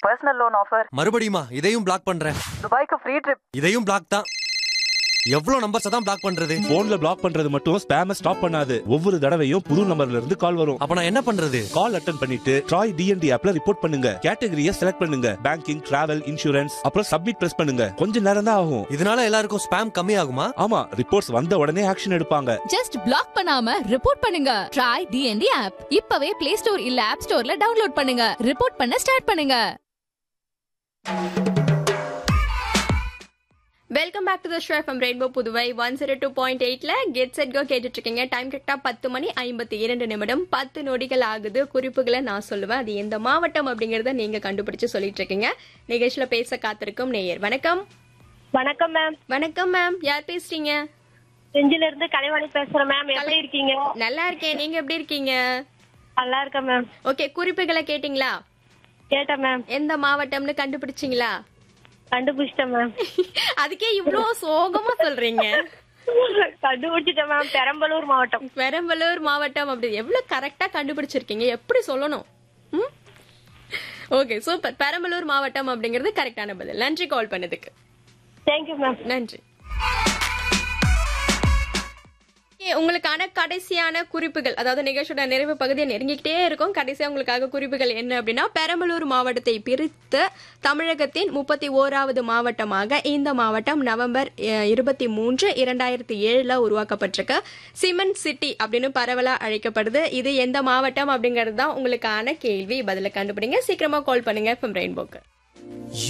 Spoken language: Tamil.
பர்சனல் லோன் ஆஃபர் மறுபடியுமா இதையும் பிளாக் பண்றேன் துபாய்க்கு ஃப்ரீ ட்ரிப் இதையும் பிளாக் தான் எவ்வளவு நம்பர்ஸ் தான் பிளாக் பண்றது போன்ல பிளாக் பண்றது மட்டும் ஸ்பேம ஸ்டாப் பண்ணாது ஒவ்வொரு தடவையும் புது நம்பர்ல இருந்து கால் வரும் அப்ப நான் என்ன பண்றது கால் அட்டன் பண்ணிட்டு ட்ராய் டிஎன்டி ஆப்ல ரிப்போர்ட் பண்ணுங்க கேட்டகரியை செலக்ட் பண்ணுங்க பேங்கிங் டிராவல் இன்சூரன்ஸ் அப்புறம் சப்மிட் பிரஸ் பண்ணுங்க கொஞ்ச நேரம் தான் ஆகும் இதனால எல்லாருக்கும் ஸ்பேம் கம்மி ஆகுமா ஆமா ரிப்போர்ட்ஸ் வந்த உடனே ஆக்ஷன் எடுப்பாங்க ஜஸ்ட் பிளாக் பண்ணாம ரிப்போர்ட் பண்ணுங்க ட்ரை டிஎன்டி ஆப் இப்பவே பிளே ஸ்டோர் இல்ல ஆப் ஸ்டோர்ல டவுன்லோட் பண்ணுங்க ரிப்போர்ட் பண்ண ஸ்டார்ட் பண்ணுங்க welcome back to the show from rainbow Puduvai one zero two point எயிட்ல கெட் செட் கோ கேட்டுட்டு இருக்கீங்க டைம் கரெக்டா பத்து மணி ஐம்பத்தி இரண்டு நிமிடம் பத்து நொடிகள் ஆகுது குறிப்புகளை நான் சொல்லுவேன் அது எந்த மாவட்டம் அப்படிங்கறத நீங்க கண்டுபிடிச்சு சொல்லிட்டு இருக்கீங்க நிகழ்ச்சியில பேச காத்திருக்கும் நேயர் வணக்கம் வணக்கம் மேம் வணக்கம் மேம் யார் பேசுறீங்க செஞ்சில இருந்து கலைவாணி பேசுறேன் மேம் எப்படி இருக்கீங்க நல்லா இருக்கேன் நீங்க எப்படி இருக்கீங்க நல்லா இருக்கேன் மேம் ஓகே குறிப்புகளை கேட்டிங்களா கேட்டேன் மேம் எந்த மாவட்டம்னு கண்டுபிடிச்சிங்களா கண்டுபிடிச்சிட்டேன் மேம் அதுக்கே இவ்ளோ சோகமா சொல்றீங்க கண்டுபிடிச்சிட்டேன் மேம் பெரம்பலூர் மாவட்டம் பெரம்பலூர் மாவட்டம் அப்படி எவ்வளவு கரெக்டா கண்டுபிடிச்சிருக்கீங்க எப்படி சொல்லணும் ஓகே சூப்பர் பெரம்பலூர் மாவட்டம் அப்படிங்கிறது கரெக்டான பதில் நன்றி கால் பண்ணதுக்கு தேங்க்யூ மேம் நன்றி Okay, உங்களுக்கான கடைசியான குறிப்புகள் அதாவது நிகழ்ச்சியோட நிறைவு பகுதியை நெருங்கிக்கிட்டே இருக்கும் கடைசியா உங்களுக்காக குறிப்புகள் என்ன அப்படின்னா பெரம்பலூர் மாவட்டத்தை பிரித்து தமிழகத்தின் முப்பத்தி ஓராவது மாவட்டமாக இந்த மாவட்டம் நவம்பர் அஹ், இருபத்தி மூன்று இரண்டாயிரத்தி ஏழுல உருவாக்கப்பட்டிருக்கு சிமெண்ட் சிட்டி அப்படின்னு பரவலா அழைக்கப்படுது இது எந்த மாவட்டம் அப்படிங்கிறது தான் உங்களுக்கான கேள்வி பதில கண்டுபிடிங்க சீக்கிரமா கால் பண்ணுங்க ஃப்ரம் ரெயின்போக்கு